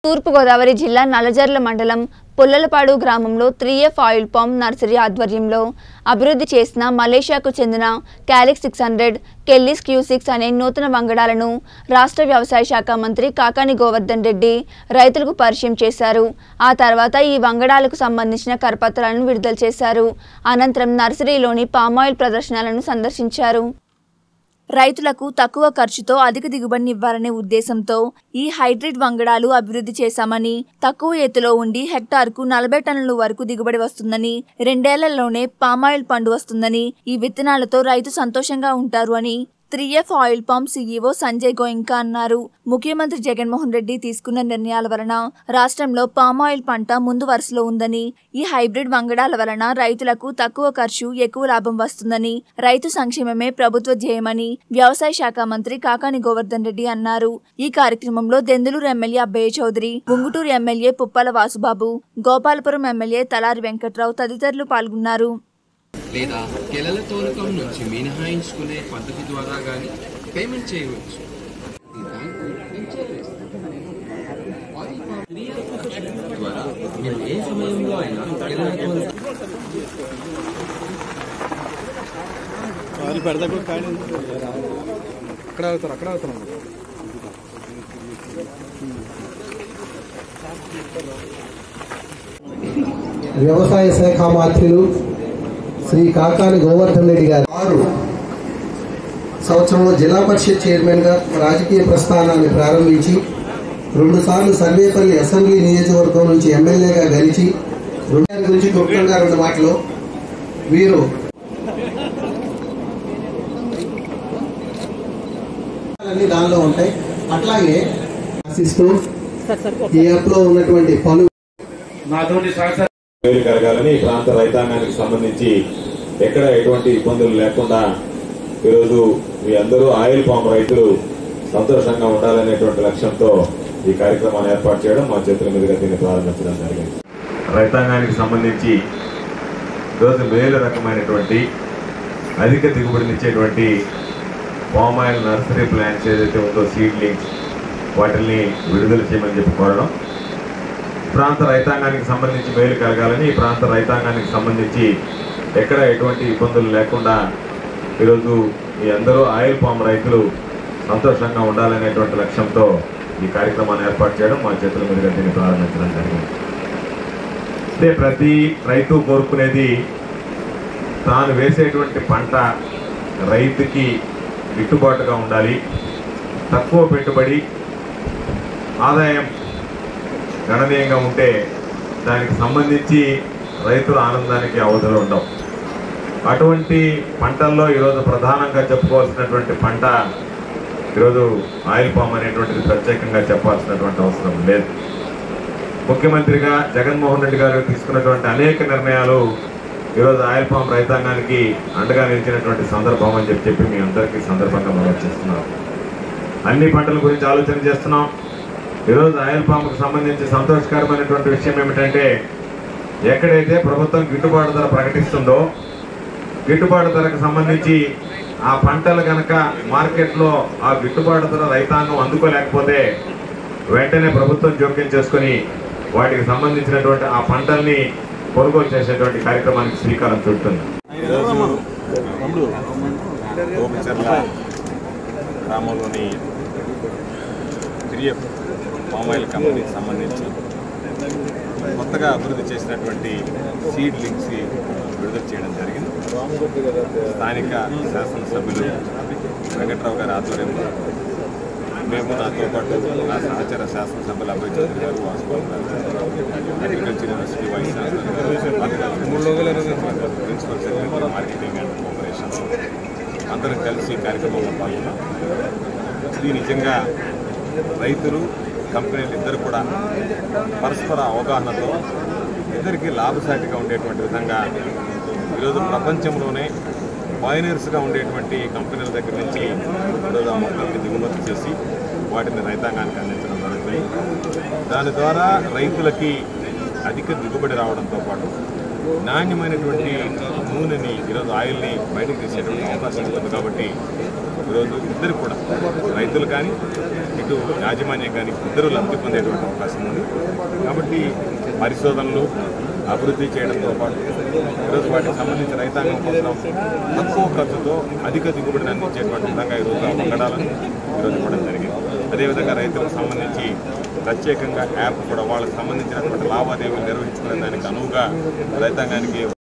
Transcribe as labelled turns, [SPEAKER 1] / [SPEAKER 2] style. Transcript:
[SPEAKER 1] తూర్పుగోదావరి జిల్లా నల్లజర్ల మండలం పుల్లలపాడు గ్రామంలో త్రీ ఎఫ్ ఆయిల్ పంప్ నర్సరీ ఆధ్వర్యంలో అభివృద్ధి చేసిన మలేషియాకు చెందిన క్యాలిక్ సిక్స్ హండ్రెడ్ కెల్లిస్ క్యూ సిక్స్ అనే నూతన వంగడాలను రాష్ట్ర వ్యవసాయ శాఖ మంత్రి కాకాని గోవర్ధన్ రెడ్డి రైతులకు పరిచయం చేశారు ఆ తర్వాత ఈ వంగడాలకు సంబంధించిన కరపత్రాలను విడుదల చేశారు అనంతరం నర్సరీలోని పామాయిల్ ప్రదర్శనలను సందర్శించారు రైతులకు తక్కువ ఖర్చుతో అధిక దిగుబడిని ఇవ్వాలనే ఉద్దేశంతో ఈ హైబ్రిడ్ వంగడాలు అభివృద్ధి చేశామని తక్కువ ఎత్తులో ఉండి హెక్టార్కు నలభై టన్నుల వరకు దిగుబడి వస్తుందని రెండేళ్లలోనే పామాయిల్ పండు వస్తుందని ఈ విత్తనాలతో రైతు సంతోషంగా ఉంటారు అని త్రీ ఎఫ్ ఆయిల్ పంప్ సీఈఓ సంజయ్ గోయింకా అన్నారు ముఖ్యమంత్రి జగన్మోహన్ రెడ్డి తీసుకున్న నిర్ణయాల వలన రాష్ట్రంలో పామాయిల్ పంట ముందు వరుసలో ఉందని ఈ హైబ్రిడ్ వంగడాల వలన రైతులకు తక్కువ ఖర్చు ఎక్కువ లాభం వస్తుందని రైతు సంక్షేమమే ప్రభుత్వ ధ్యేయమని వ్యవసాయ శాఖ మంత్రి కాకాని గోవర్ధన్ రెడ్డి అన్నారు ఈ కార్యక్రమంలో Denduluru MLA Abbayya Chowdary Unguturu MLA Puppala Vasubabu Gopalapuram MLA Talari Venkatrao తదితరులు పాల్గొన్నారు
[SPEAKER 2] లేదా కెలల తోలకం నుంచి మినహాయించుకునే పద్ధతి ద్వారా కానీ పేమెంట్ చేయవచ్చు ఈ బ్యాంకు ఇంటర్నెట్ ద్వారా మీరు ఏ సమయంలో అయినా కెలల తోలకం
[SPEAKER 3] అది పెడతా కూడా ఖాళీ ఉంది. అక్కడ అవుతారు అక్కడ అవుతారు
[SPEAKER 4] వ్యవసాయ శాఖ మంత్రులు శ్రీ కాకాని గోవర్ధన్ రెడ్డి గారు వారు సంవత్సరంలో జిల్లా పరిషత్ చైర్మన్ గా రాజకీయ ప్రస్థానాన్ని ప్రారంభించి రెండుసార్లు సర్వేపల్లి అసెంబ్లీ నియోజకవర్గం నుంచి ఎమ్మెల్యేగా గెలిచి రెండు గురించి క్లుప్తంగా రెండు మాటలు వీరు అన్ని దానిలో ఉంటాయి అట్లాగే ఆశిస్తూ ఈ యాప్ లో ఉన్నటువంటి పలు
[SPEAKER 5] మేలు కలగాలని ఈ ప్రాంత రైతాంగానికి సంబంధించి ఎక్కడ ఎటువంటి ఇబ్బందులు లేకుండా ఈరోజు మీ అందరూ ఆయిల్ పామ్ రైతులు సంతోషంగా ఉండాలనేటువంటి లక్ష్యంతో ఈ కార్యక్రమాన్ని ఏర్పాటు చేయడం మా చేతుల మీదుగా దీన్ని ప్రారంభించడం జరిగింది రైతాంగానికి సంబంధించి ఈరోజు మేలు రకమైనటువంటి అధిక దిగుబడినిచ్చేటువంటి పామ్ ఆయిల్ నర్సరీ ప్లాంట్స్ ఏదైతే ఉందో సీడ్లింగ్స్ వాటిని విడుదల చేయమని చెప్పి కోరడం ప్రాంత రైతాంగానికి సంబంధించి మేలు కలగాలని ఈ ప్రాంత రైతాంగానికి సంబంధించి ఎక్కడ ఎటువంటి ఇబ్బందులు లేకుండా ఈరోజు ఈ అందరూ ఆయిల్ పామ్ రైతులు సంతోషంగా ఉండాలనేటువంటి లక్ష్యంతో ఈ కార్యక్రమాన్ని ఏర్పాటు చేయడం మా చేతుల మీదుగా దీన్ని ప్రారంభించడం జరిగింది అంటే ప్రతి రైతు కోరుకునేది తాను వేసేటువంటి పంట రైతుకి గిట్టుబాటుగా ఉండాలి తక్కువ పెట్టుబడి ఆదాయం గణనీయంగా ఉంటే దానికి సంబంధించి రైతుల ఆనందానికి అవధులు ఉండవు అటువంటి పంటల్లో ఈరోజు ప్రధానంగా చెప్పుకోవాల్సినటువంటి పంట ఈరోజు ఆయిల్ పామ్ అనేటువంటిది ప్రత్యేకంగా చెప్పాల్సినటువంటి అవసరం లేదు ముఖ్యమంత్రిగా జగన్మోహన్ రెడ్డి గారు తీసుకున్నటువంటి అనేక నిర్ణయాలు ఈరోజు ఆయిల్ పామ్ రైతాంగానికి అండగా నిలిచినటువంటి సందర్భం అని చెప్పి చెప్పి మీ అందరికీ ఈ సందర్భంగా మనం చేస్తున్నాం అన్ని పంటల గురించి ఆలోచన చేస్తున్నాం ఈరోజు ఆయిల్ పాముకు సంబంధించి సంతోషకరమైనటువంటి విషయం ఏమిటంటే ఎక్కడైతే ప్రభుత్వం గిట్టుబాటు ధర ప్రకటిస్తుందో గిట్టుబాటు ధరకు సంబంధించి ఆ పంటలు కనుక మార్కెట్లో ఆ గిట్టుబాటు ధర రైతాంగం అందుకోలేకపోతే వెంటనే ప్రభుత్వం జోక్యం చేసుకొని వాటికి సంబంధించినటువంటి ఆ పంటల్ని కొనుగోలు చేసేటువంటి కార్యక్రమానికి శ్రీకారం చుడుతుంది గోపిచర్ల గ్రామంలోని తిరియప్ పామాయిల్ కంపెనీకి సంబంధించి కొత్తగా అభివృద్ధి చేసినటువంటి సీడ్ లింక్స్ విడుదల చేయడం జరిగింది స్థానిక శాసనసభ్యులు వెంకట్రావు గారి ఆధ్వర్యంలో మేము నాతో పాటు నా సహచర శాసనసభ్యులు Abhay Chowdary garu Vasubabu garu agriculture university vice chancellor garu principal secretary marketing and cooperation అందరం కలిసి ఈ కార్యక్రమంలో పాల్గొన్నాం ఇది నిజంగా రైతులు కంపెనీలు ఇద్దరు కూడా పరస్పర అవగాహనతో ఇద్దరికి లాభసాటిగా ఉండేటువంటి విధంగా ఈరోజు ప్రపంచంలోనే పాయినర్స్గా ఉండేటువంటి కంపెనీల దగ్గర నుంచి ఈరోజు ఆ మొక్కల్ని దిగుమతి చేసి వాటిని రైతాంగానికి అందించడం జరుగుతుంది దాని ద్వారా రైతులకి అధిక దిగుబడి రావడంతో పాటు
[SPEAKER 6] నాణ్యమైనటువంటి నూనెని ఈరోజు ఆయిల్ని బయటకు తీసేటువంటి అవకాశం ఉంటుంది కాబట్టి ఈరోజు ఇద్దరు కూడా రైతులు కానీ ఇటు యాజమాన్యం కానీ ఇద్దరు లబ్ధి పొందేటువంటి అవకాశం ఉంది కాబట్టి పరిశోధనలు అభివృద్ధి చేయడంతో పాటు ఈరోజు వాటికి సంబంధించి రైతాంగం కోసం తక్కువ ఖర్చుతో అధిక దిగుబడిని అందించేటువంటి విధంగా ఈరోజు ఆ వంగడాలను ఈరోజు ఇవ్వడం జరిగింది అదేవిధంగా రైతులకు సంబంధించి ప్రత్యేకంగా యాప్ కూడా వాళ్ళకి సంబంధించినటువంటి లావాదేవీలు నిర్వహించుకునే దానికి అనువుగా రైతాంగానికి